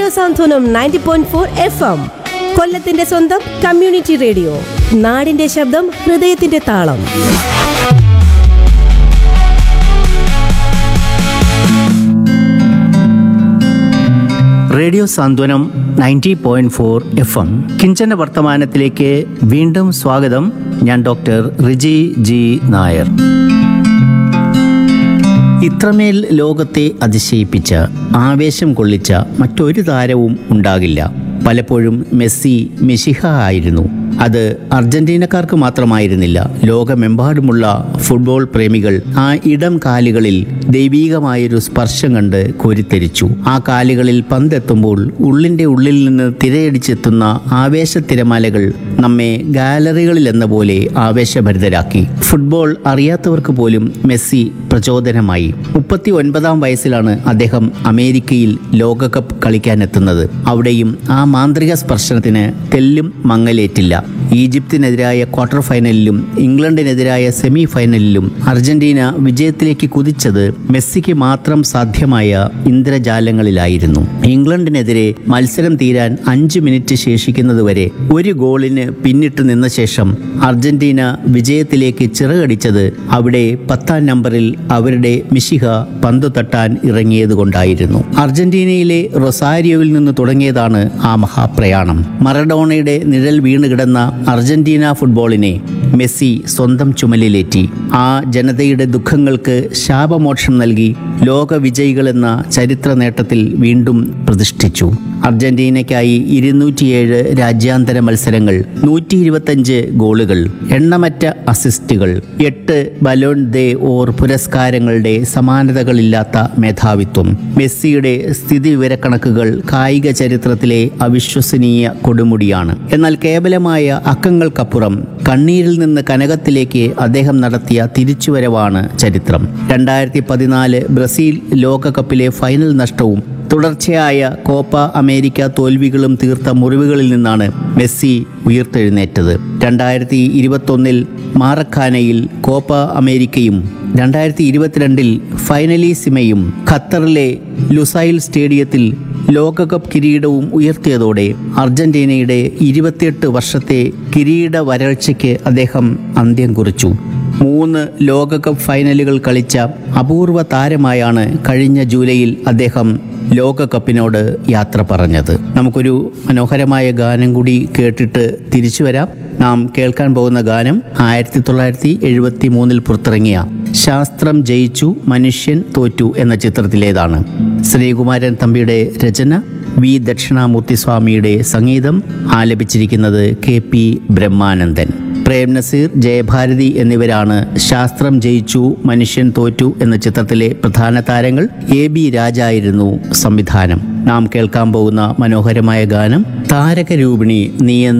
സാന്ത്വനം ninety point four F M കൊല്ലത്തിന്റെ സ്വന്തം community radio നാടിന്റെ ശബ്ദം ഹൃദയത്തിന്റെ താളം radio Santhwanam ninety point four F M കിഞ്ചന വർത്തമാനത്തിലേക്ക് വീണ്ടും സ്വാഗതം ഞാൻ ഡോക്ടർ റിജി ജി നായർ ഇത്രമേൽ ലോകത്തെ അതിശയിപ്പിച്ച ആവേശം കൊള്ളിച്ച മറ്റൊരു താരവും ഉണ്ടാകില്ല പലപ്പോഴും മെസ്സി മെഷിഹ ആയിരുന്നു അത് അർജന്റീനക്കാർക്ക് മാത്രമായിരുന്നില്ല ലോകമെമ്പാടുമുള്ള ഫുട്ബോൾ പ്രേമികൾ ആ ഇടം കാലുകളിൽ ദൈവീകമായൊരു സ്പർശം കണ്ട് കോരിത്തെരിച്ചു ആ കാലുകളിൽ പന്തെത്തുമ്പോൾ ഉള്ളിൻ്റെ ഉള്ളിൽ നിന്ന് തിരയടിച്ചെത്തുന്ന ആവേശ തിരമാലകൾ നമ്മെ ഗാലറികളിൽ എന്ന പോലെ ആവേശഭരിതരാക്കി ഫുട്ബോൾ അറിയാത്തവർക്ക് പോലും മെസ്സി പ്രചോദനമായി മുപ്പത്തി ഒൻപതാം വയസ്സിലാണ് അദ്ദേഹം അമേരിക്കയിൽ ലോകകപ്പ് കളിക്കാനെത്തുന്നത് അവിടെയും ആ മാന്ത്രിക സ്പർശനത്തിന് തെല്ലും മങ്ങലേറ്റില്ല ഈജിപ്തിനെതിരായ ക്വാർട്ടർ ഫൈനലിലും ഇംഗ്ലണ്ടിനെതിരായ സെമി ഫൈനലിലും അർജന്റീന വിജയത്തിലേക്ക് കുതിച്ചത് മെസ്സിക്ക് മാത്രം സാധ്യമായ ഇന്ദ്രജാലങ്ങളിലായിരുന്നു ഇംഗ്ലണ്ടിനെതിരെ മത്സരം തീരാൻ അഞ്ച് മിനിറ്റ് ശേഷിക്കുന്നതുവരെ ഒരു ഗോളിന് പിന്നിട്ട് നിന്ന ശേഷം അർജന്റീന വിജയത്തിലേക്ക് ചിറകടിച്ചത് അവിടെ പത്താം നമ്പറിൽ അവരുടെ മിശിഹ പന്തു തട്ടാൻ ഇറങ്ങിയതുകൊണ്ടായിരുന്നു അർജന്റീനയിലെ റൊസാരിയോയിൽ നിന്ന് തുടങ്ങിയതാണ് ആ മഹാപ്രയാണം മറഡോണയുടെ നിഴൽ വീണ് കിടന്ന അർജന്റീന ഫുട്ബോളിനെ മെസ്സി സ്വന്തം ചുമലിലേറ്റി ആ ജനതയുടെ ദുഃഖങ്ങൾക്ക് ശാപമോക്ഷം നൽകി ലോക വിജയികളെന്ന ചരിത്ര നേട്ടത്തിൽ വീണ്ടും പ്രതിഷ്ഠിച്ചു അർജന്റീനയ്ക്കായി ഇരുന്നൂറ്റിയേഴ് രാജ്യാന്തര മത്സരങ്ങൾ നൂറ്റി ഇരുപത്തഞ്ച് ഗോളുകൾ എണ്ണമറ്റ അസിസ്റ്റുകൾ എട്ട് ബലോൺ ദേ ഓർ പുരസ്കാരങ്ങളുടെ സമാനതകളില്ലാത്ത മേധാവിത്വം മെസ്സിയുടെ സ്ഥിതി വിവരക്കണക്കുകൾ കായിക ചരിത്രത്തിലെ അവിശ്വസനീയ കൊടുമുടിയാണ് എന്നാൽ കേവലമായ അക്കങ്ങൾക്കപ്പുറം കണ്ണീരിൽ നിന്ന് കനകത്തിലേക്ക് അദ്ദേഹം നടത്തിയ തിരിച്ചുവരവാണ് ചരിത്രം രണ്ടായിരത്തി പതിനാല് ബ്രസീൽ ലോകകപ്പിലെ ഫൈനൽ നഷ്ടവും തുടർച്ചയായ കോപ്പ അമേരിക്ക തോൽവികളും തീർത്ത മുറിവുകളിൽ നിന്നാണ് മെസ്സി ഉയർത്തെഴുന്നേറ്റത് രണ്ടായിരത്തി ഇരുപത്തൊന്നിൽ മാറഖാനയിൽ കോപ്പ അമേരിക്കയും രണ്ടായിരത്തി ഇരുപത്തിരണ്ടിൽ ഫൈനലീസിമയും ഖത്തറിലെ ലുസൈൽ സ്റ്റേഡിയത്തിൽ ലോകകപ്പ് കിരീടവും ഉയർത്തിയതോടെ അർജന്റീനയുടെ ഇരുപത്തിയെട്ട് വർഷത്തെ കിരീട വരൾച്ചയ്ക്ക് അദ്ദേഹം അന്ത്യം കുറിച്ചു മൂന്ന് ലോകകപ്പ് ഫൈനലുകൾ കളിച്ച അപൂർവ താരമായാണ് കഴിഞ്ഞ ജൂലൈയിൽ അദ്ദേഹം ലോകകപ്പിനോട് യാത്ര പറഞ്ഞത് നമുക്കൊരു മനോഹരമായ ഗാനം കൂടി കേട്ടിട്ട് തിരിച്ചു വരാം നാം കേൾക്കാൻ പോകുന്ന ഗാനം ആയിരത്തി തൊള്ളായിരത്തി എഴുപത്തി മൂന്നിൽ പുറത്തിറങ്ങിയ ശാസ്ത്രം ജയിച്ചു മനുഷ്യൻ തോറ്റു എന്ന ചിത്രത്തിലേതാണ് ശ്രീകുമാരൻ തമ്പിയുടെ രചന വി ദക്ഷിണാമൂർത്തി സ്വാമിയുടെ സംഗീതം ആലപിച്ചിരിക്കുന്നത് കെ പി ബ്രഹ്മാനന്ദൻ പ്രേം നസീർ ജയഭാരതി എന്നിവരാണ് ശാസ്ത്രം ജയിച്ചു മനുഷ്യൻ തോറ്റു എന്ന ചിത്രത്തിലെ പ്രധാന താരങ്ങൾ എ ബി രാജായിരുന്നു സംവിധാനം നാം കേൾക്കാൻ പോകുന്ന മനോഹരമായ ഗാനം താരകരൂപിണി നീ